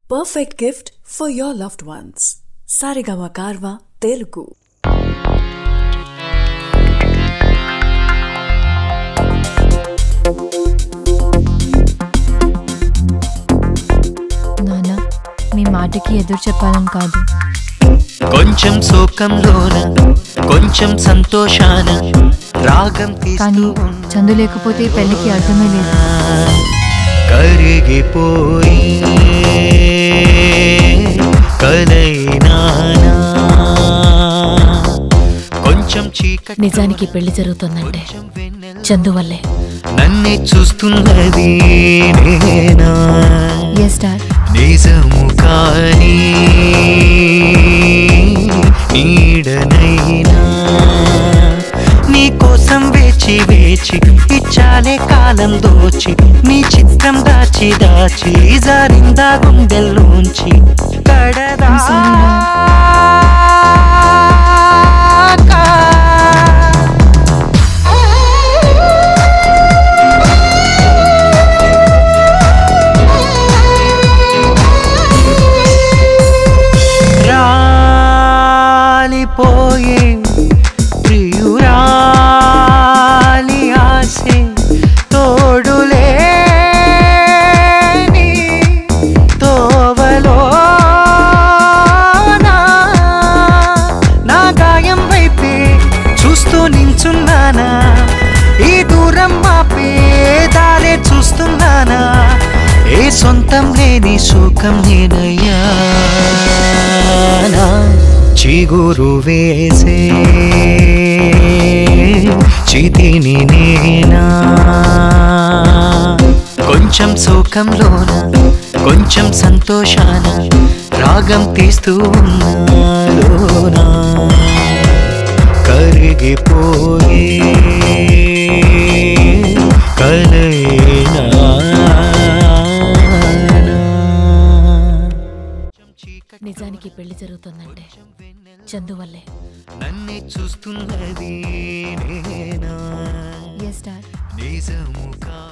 Perfect gift for your loved ones. Sarigama Karva Telugu. నాన్న మీ మాటకి ఎదురు చెప్పాలని కాదు కొంచెం శోకంలోన కొంచెం సంతోషాన రాగం కానీ తీస్తూ చందు లేకపోతే ఈ పెళ్లికి అర్థమే లేదు కరిగిపోయి కలైనానా కొంచెం చీకటి నిజానికి పెళ్లి జరుగుతుందంటే చందు వల్లే నన్నే చూస్తున్నది నేనా ఎస్ డాడ్ నిజము కానీ నీడనైనా నీ కోసం వేచి వేచి ఇచ్చాలే కాలం దోచి నీ చిత్రం దాచి దాచి జారిందా గుండెల్లోంచి కడదా I'm sorry, రాలిపోయే ప్రియురాలి ఆసే తోడులే తోవలో నా గాయం వైపే చూస్తూ నించున్నానా ఈ దూరం మాపే దారే చూస్తున్నానా ఏ సొంతం లేని సుఖం నేనయ్యా చిగురు వేసే చితిని నేనా కొంచెం సుఖంలోన కొంచెం సంతోషాన రాగం తీస్తూ ఉన్నాలోనా కరిగిపోయే కలైనా నిజానికి పెళ్లి జరుగుతుందంటే చందు వల్లే నన్నే చూస్తున్నది నేనా ఎస్ డాడ్ నిజము కా